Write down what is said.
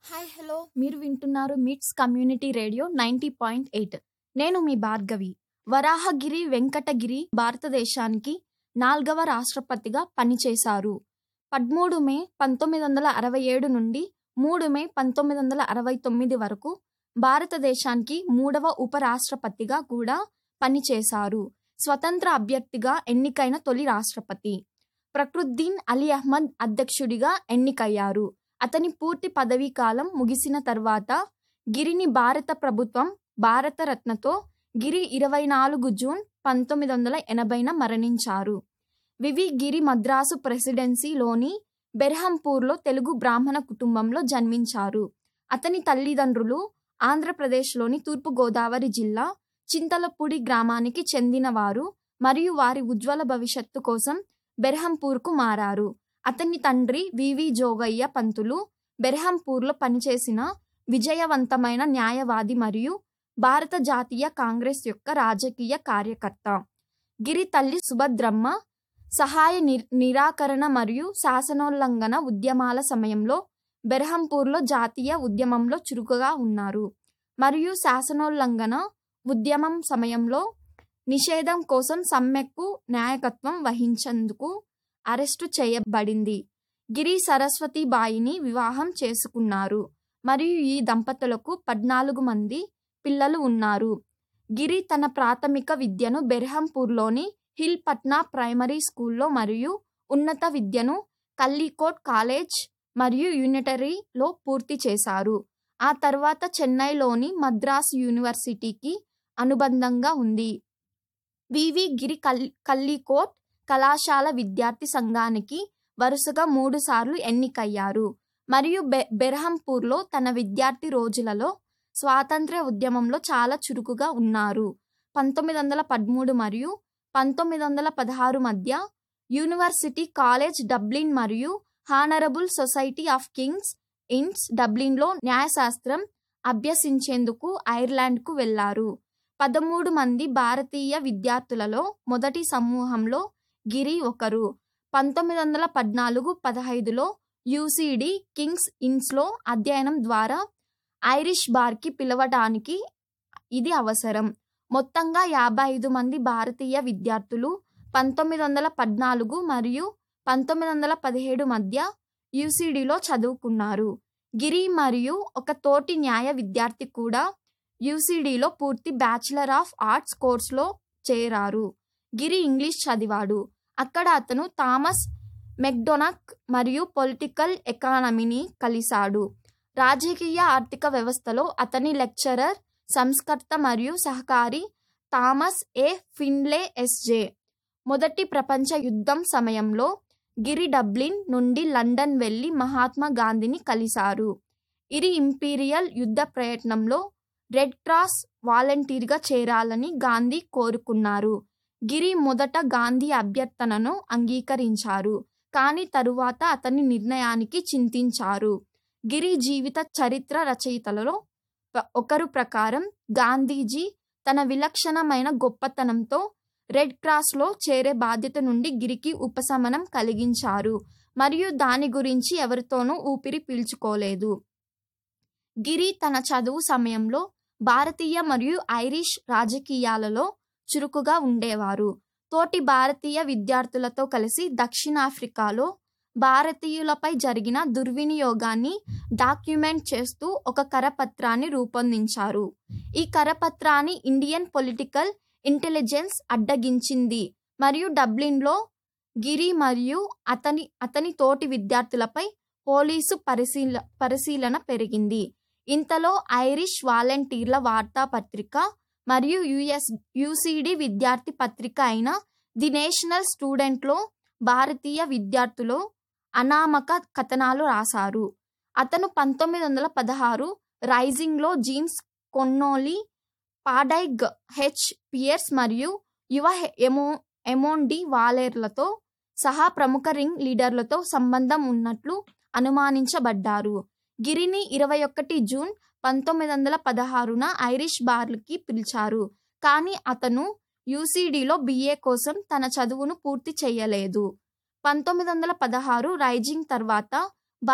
hi hello మీరు వింటున్నారు MITS community radio ninety point eight నేను మీ భార్గవి వరాహగిరి వెంకటగిరి భారతదేశానికి నాల్గవ రాష్ట్రపతిగా పనిచేశారు పదమూడు మే పంతొమ్మిది వందల అరవై ఏడు నుండి మూడు మే పంతొమ్మిది వందల అరవై తొమ్మిది వరకు భారతదేశానికి మూడవ ఉపరాష్ట్రపతిగా కూడా పనిచేశారు స్వతంత్ర అభ్యర్థిగా ఎన్నికైన తొలి రాష్ట్రపతి ప్రకృద్దీన్ అలీ అహ్మద్ అధ్యక్షుడిగా ఎన్నికయ్యారు అతని పూర్తి పదవీ కాలం ముగిసిన తర్వాత గిరిని భారత ప్రభుత్వం భారతరత్నతో గిరి ఇరవై నాలుగు జూన్ పంతొమ్మిది వందల ఎనభైన మరణించారు వివి గిరి మద్రాసు ప్రెసిడెన్సీలోని బెర్హంపూర్లో తెలుగు బ్రాహ్మణ కుటుంబంలో జన్మించారు అతని తల్లిదండ్రులు ఆంధ్రప్రదేశ్లోని తూర్పుగోదావరి జిల్లా చింతలపూడి గ్రామానికి చెందినవారు మరియు వారి ఉజ్వల భవిష్యత్తు కోసం బెర్హంపూర్కు మారారు అతని తండ్రి వివి జోగయ్య పంతులు బెర్హంపూర్లో పనిచేసిన విజయవంతమైన న్యాయవాది మరియు భారత జాతీయ కాంగ్రెస్ యొక్క రాజకీయ కార్యకర్త గిరి తల్లి సుభద్రమ్మ సహాయ ని నిరాకరణ మరియు శాసనోల్లంఘన ఉద్యమాల సమయంలో బెర్హంపూర్లో జాతీయ ఉద్యమంలో చురుకుగా ఉన్నారు మరియు శాసనోల్లంఘన ఉద్యమం సమయంలో నిషేధం కోసం సమ్మెకు నాయకత్వం వహించేందుకు అరెస్టు చేయబడింది గిరి సరస్వతి బాయిని వివాహం చేసుకున్నారు మరియు ఈ దంపతులకు పద్నాలుగు మంది పిల్లలు ఉన్నారు గిరి తన ప్రాథమిక విద్యను బెర్హంపూర్లోని హిల్ పట్నా ప్రైమరీ స్కూల్లో మరియు ఉన్నత విద్యను కల్లీకోట్ కాలేజ్ మరియు యూనిటరీలో పూర్తి చేశారు ఆ తర్వాత చెన్నైలోని మద్రాస్ యూనివర్సిటీకి అనుబంధంగా ఉంది వివి గిరి కల్ కల్లీకోట్ కళాశాల విద్యార్థి సంఘానికి వరుసగా మూడుసార్లు ఎన్నికయ్యారు మరియు బె బెర్హంపూర్లో తన విద్యార్థి రోజులలో స్వాతంత్ర్య ఉద్యమంలో చాలా చురుకుగా ఉన్నారు పంతొమ్మిది వందల పదమూడు మరియు పంతొమ్మిది వందల పదహారు మధ్య యూనివర్సిటీ కాలేజ్ డబ్లిన్ మరియు honourable society of King's Inns డబ్లిన్లో న్యాయశాస్త్రం అభ్యసించేందుకు ఐర్లాండ్కు వెళ్లారు పదమూడు మంది భారతీయ విద్యార్థులలో మొదటి సమూహంలో గిరి ఒకరు పంతొమ్మిది వందల పద్నాలుగు పదహైదులో యూసిడి కింగ్స్ ఇన్స్లో అధ్యయనం ద్వారా ఐరిష్ బార్కి పిలవడానికి ఇది అవసరం మొత్తంగా యాభై ఐదు మంది భారతీయ విద్యార్థులు పంతొమ్మిది వందల పద్నాలుగు మరియు పంతొమ్మిది వందల పదిహేడు మధ్య యూసిడిలో చదువుకున్నారు గిరి మరియు ఒక తోటి న్యాయ విద్యార్థి కూడా యూసిడిలో పూర్తి బ్యాచిలర్ ఆఫ్ ఆర్ట్స్ కోర్సులో చేరారు గిరి ఇంగ్లీష్ చదివాడు అక్కడ అతను థామస్ మెక్డొనక్ మరియు పొలిటికల్ ఎకానమీని కలిశాడు రాజకీయ ఆర్థిక వ్యవస్థలో అతని లెక్చరర్ సంస్కర్త మరియు సహకారి థామస్ ఏ ఫిన్లే ఎస్జే మొదటి ప్రపంచ యుద్ధం సమయంలో గిరి డబ్లిన్ నుండి లండన్ వెళ్లి మహాత్మా గాంధీని కలిశారు ఇరి ఇంపీరియల్ యుద్ధ ప్రయత్నంలో రెడ్ క్రాస్ వాలంటీర్గా చేరాలని గాంధీ కోరుకున్నారు గిరి మొదట గాంధీ అభ్యర్థనను అంగీకరించారు కానీ తరువాత అతని నిర్ణయానికి చింతించారు గిరి జీవిత చరిత్ర రచయితలలో ఒకరు ప్రకారం గాంధీజీ తన విలక్షణమైన గొప్పతనంతో రెడ్ క్రాస్లో చేరే బాధ్యత నుండి గిరికి ఉపశమనం కలిగించారు మరియు దాని గురించి ఎవరితోనూ ఊపిరి పీల్చుకోలేదు గిరి తన చదువు సమయంలో భారతీయ మరియు ఐరిష్ రాజకీయాలలో చురుకుగా ఉండేవారు తోటి భారతీయ విద్యార్థులతో కలిసి దక్షిణాఫ్రికాలో భారతీయులపై జరిగిన దుర్వినియోగాన్ని డాక్యుమెంట్ చేస్తూ ఒక కరపత్రాన్ని రూపొందించారు ఈ కరపత్రాన్ని ఇండియన్ పొలిటికల్ ఇంటెలిజెన్స్ అడ్డగించింది మరియు డబ్లిన్లో గిరి మరియు అతని అతని తోటి విద్యార్థులపై పోలీసు పరిశీల పరిశీలన పెరిగింది ఇంతలో ఐరిష్ వాలంటీర్ల వార్తాపత్రిక మరియు యుఎస్ యుసిడి విద్యార్థి పత్రిక అయిన ది నేషనల్ స్టూడెంట్లో భారతీయ విద్యార్థులు అనామక కథనాలు రాశారు అతను పంతొమ్మిది వందల పదహారు రైజింగ్లో జీమ్స్ కొన్నోలి పాడైగ్ హెచ్ పియర్స్ మరియు యువ ఎమో ఎమోండి వాలేర్లతో సహా ప్రముఖ రింగ్ లీడర్లతో సంబంధం ఉన్నట్లు అనుమానించబడ్డారు గిరిని ఇరవై ఒకటి జూన్ పంతొమ్మిది వందల పదహారున ఐరిష్ బార్లకి పిలిచారు కానీ అతను యూసిడిలో బిఏ కోసం తన చదువును పూర్తి చేయలేదు పంతొమ్మిది వందల పదహారు రైజింగ్ తర్వాత